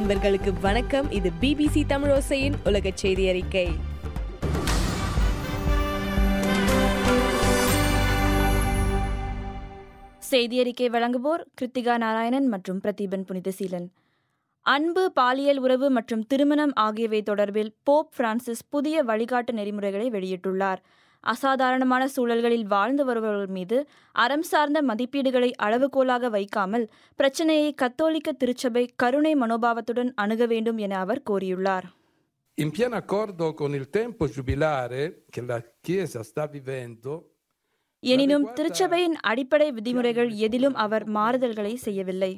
நண்பர்களுக்கு வணக்கம் இது பிபிசி தமிழோசையின் உலக செய்தி அறிக்கை செய்தி அறிக்கை வழங்குவோர் கிருத்திகா நாராயணன் மற்றும் பிரதீபன் புனிதசீலன் அன்பு பாலியல் உறவு மற்றும் திருமணம் ஆகியவை தொடர்பில் போப் பிரான்சிஸ் புதிய வழிகாட்டு நெறிமுறைகளை வெளியிட்டுள்ளார் அசாதாரணமான சூழல்களில் வாழ்ந்து வருபவர்கள் மீது அறம் சார்ந்த மதிப்பீடுகளை அளவுகோலாக வைக்காமல் பிரச்சனையை கத்தோலிக்க திருச்சபை கருணை மனோபாவத்துடன் அணுக வேண்டும் என அவர் கோரியுள்ளார் In pieno accordo con il tempo giubilare che la Chiesa sta vivendo, எனினும் திருச்சபையின் அடிப்படை விதிமுறைகள் எதிலும் அவர் மாறுதல்களை செய்யவில்லை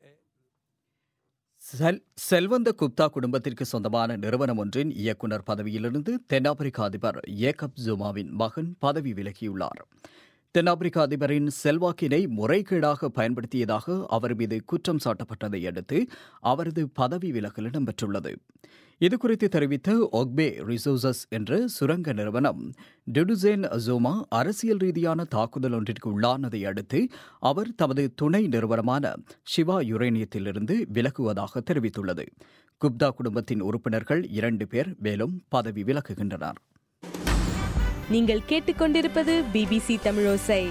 செல் செல்வந்த குப்தா குடும்பத்திற்கு சொந்தமான நிறுவனம் ஒன்றின் இயக்குனர் பதவியிலிருந்து தென்னாப்பிரிக்க அதிபர் ஏக்கப் ஜுமாவின் மகன் பதவி விலகியுள்ளார் தென்னாப்பிரிக்க அதிபரின் செல்வாக்கினை முறைகேடாக பயன்படுத்தியதாக அவர் மீது குற்றம் சாட்டப்பட்டதை அடுத்து அவரது பதவி விலகல் இடம்பெற்றுள்ளது இதுகுறித்து தெரிவித்த ஒக்பே ரிசோர்சஸ் என்ற சுரங்க நிறுவனம் டெடுசேன் அசோமா அரசியல் ரீதியான தாக்குதல் ஒன்றிற்கு உள்ளானதை அடுத்து அவர் தமது துணை நிறுவனமான சிவா யுரேனியத்திலிருந்து விலகுவதாக தெரிவித்துள்ளது குப்தா குடும்பத்தின் உறுப்பினர்கள் இரண்டு பேர் மேலும் பதவி விலகுகின்றனர் நீங்கள் கேட்டுக்கொண்டிருப்பது பிபிசி தமிழோசை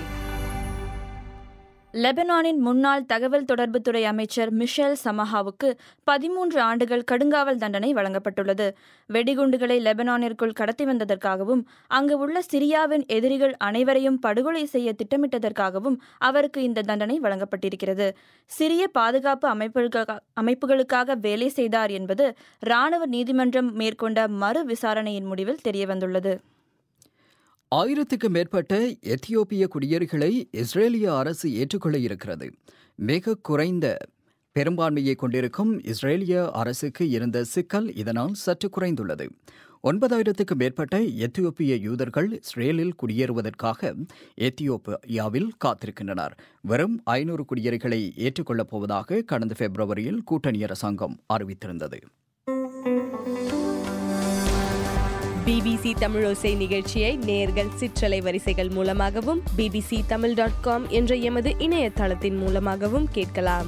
லெபனானின் முன்னாள் தகவல் தொடர்புத்துறை அமைச்சர் மிஷேல் சமஹாவுக்கு பதிமூன்று ஆண்டுகள் கடுங்காவல் தண்டனை வழங்கப்பட்டுள்ளது வெடிகுண்டுகளை லெபனானிற்குள் கடத்தி வந்ததற்காகவும் அங்கு உள்ள சிரியாவின் எதிரிகள் அனைவரையும் படுகொலை செய்ய திட்டமிட்டதற்காகவும் அவருக்கு இந்த தண்டனை வழங்கப்பட்டிருக்கிறது சிரிய பாதுகாப்பு அமைப்புகளுக்காக அமைப்புகளுக்காக வேலை செய்தார் என்பது ராணுவ நீதிமன்றம் மேற்கொண்ட மறு விசாரணையின் முடிவில் தெரியவந்துள்ளது ஆயிரத்துக்கு மேற்பட்ட எத்தியோப்பிய குடியேறிகளை இஸ்ரேலிய அரசு ஏற்றுக்கொள்ள இருக்கிறது மிக குறைந்த பெரும்பான்மையை கொண்டிருக்கும் இஸ்ரேலிய அரசுக்கு இருந்த சிக்கல் இதனால் சற்று குறைந்துள்ளது ஒன்பதாயிரத்துக்கு மேற்பட்ட எத்தியோப்பிய யூதர்கள் இஸ்ரேலில் குடியேறுவதற்காக எத்தியோப்பியாவில் காத்திருக்கின்றனர் வெறும் ஐநூறு குடியேறிகளை ஏற்றுக்கொள்ளப் போவதாக கடந்த பிப்ரவரியில் கூட்டணி அரசாங்கம் அறிவித்திருந்தது பிபிசி தமிழோசை நிகழ்ச்சியை நேர்கள் சிற்றலை வரிசைகள் மூலமாகவும் பிபிசி தமிழ் டாட் காம் என்ற எமது இணையதளத்தின் மூலமாகவும் கேட்கலாம்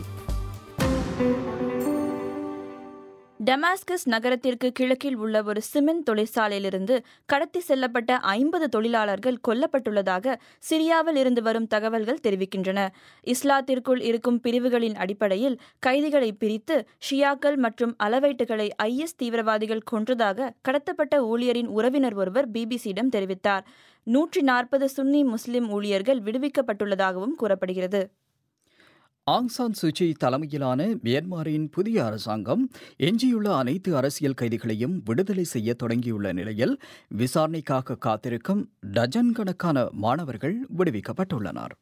டமாஸ்கஸ் நகரத்திற்கு கிழக்கில் உள்ள ஒரு சிமெண்ட் தொழிற்சாலையிலிருந்து கடத்தி செல்லப்பட்ட ஐம்பது தொழிலாளர்கள் கொல்லப்பட்டுள்ளதாக சிரியாவில் இருந்து வரும் தகவல்கள் தெரிவிக்கின்றன இஸ்லாத்திற்குள் இருக்கும் பிரிவுகளின் அடிப்படையில் கைதிகளை பிரித்து ஷியாக்கள் மற்றும் அலவைட்டுகளை ஐஎஸ் தீவிரவாதிகள் கொன்றதாக கடத்தப்பட்ட ஊழியரின் உறவினர் ஒருவர் பிபிசியிடம் தெரிவித்தார் நூற்றி நாற்பது சுன்னி முஸ்லிம் ஊழியர்கள் விடுவிக்கப்பட்டுள்ளதாகவும் கூறப்படுகிறது ஆங் சான் சூச்சி தலைமையிலான மியான்மரின் புதிய அரசாங்கம் எஞ்சியுள்ள அனைத்து அரசியல் கைதிகளையும் விடுதலை செய்ய தொடங்கியுள்ள நிலையில் விசாரணைக்காக காத்திருக்கும் டஜன் கணக்கான மாணவர்கள் விடுவிக்கப்பட்டுள்ளனர்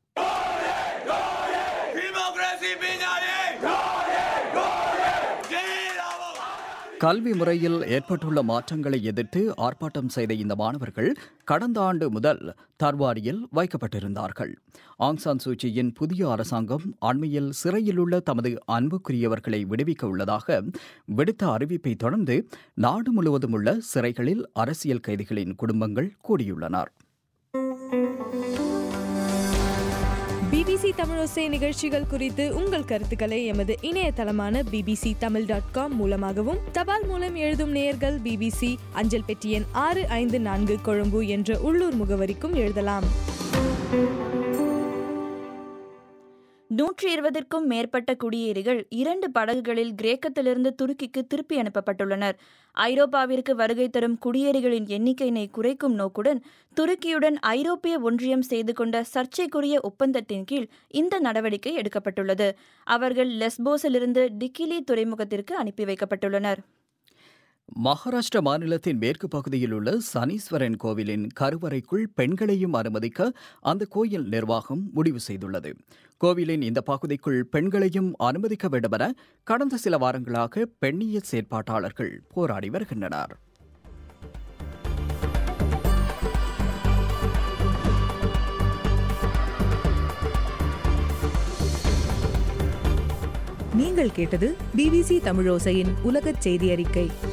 கல்வி முறையில் ஏற்பட்டுள்ள மாற்றங்களை எதிர்த்து ஆர்ப்பாட்டம் செய்த இந்த மாணவர்கள் கடந்த ஆண்டு முதல் தர்வாரியில் வைக்கப்பட்டிருந்தார்கள் ஆங் சான் சூச்சியின் புதிய அரசாங்கம் அண்மையில் சிறையில் உள்ள தமது அன்புக்குரியவர்களை விடுவிக்க உள்ளதாக விடுத்த அறிவிப்பை தொடர்ந்து நாடு முழுவதும் உள்ள சிறைகளில் அரசியல் கைதிகளின் குடும்பங்கள் கூடியுள்ளனர் பிபிசி தமிழோசை நிகழ்ச்சிகள் குறித்து உங்கள் கருத்துக்களை எமது இணையதளமான பிபிசி தமிழ் டாட் காம் மூலமாகவும் தபால் மூலம் எழுதும் நேயர்கள் பிபிசி அஞ்சல் பெட்டி எண் ஆறு ஐந்து நான்கு கொழும்பு என்ற உள்ளூர் முகவரிக்கும் எழுதலாம் நூற்றி இருபதற்கும் மேற்பட்ட குடியேறிகள் இரண்டு படகுகளில் கிரேக்கத்திலிருந்து துருக்கிக்கு திருப்பி அனுப்பப்பட்டுள்ளனர் ஐரோப்பாவிற்கு வருகை தரும் குடியேறிகளின் எண்ணிக்கையினை குறைக்கும் நோக்குடன் துருக்கியுடன் ஐரோப்பிய ஒன்றியம் செய்து கொண்ட சர்ச்சைக்குரிய ஒப்பந்தத்தின் கீழ் இந்த நடவடிக்கை எடுக்கப்பட்டுள்ளது அவர்கள் லெஸ்போஸிலிருந்து டிக்கிலி துறைமுகத்திற்கு அனுப்பி வைக்கப்பட்டுள்ளனர் மகாராஷ்டிர மாநிலத்தின் மேற்கு பகுதியில் உள்ள சனீஸ்வரன் கோவிலின் கருவறைக்குள் பெண்களையும் அனுமதிக்க அந்த கோயில் நிர்வாகம் முடிவு செய்துள்ளது கோவிலின் இந்த பகுதிக்குள் பெண்களையும் அனுமதிக்க வேண்டுமென கடந்த சில வாரங்களாக பெண்ணிய செயற்பாட்டாளர்கள் போராடி வருகின்றனர் நீங்கள் கேட்டது பிபிசி தமிழோசையின் உலகச் செய்தி அறிக்கை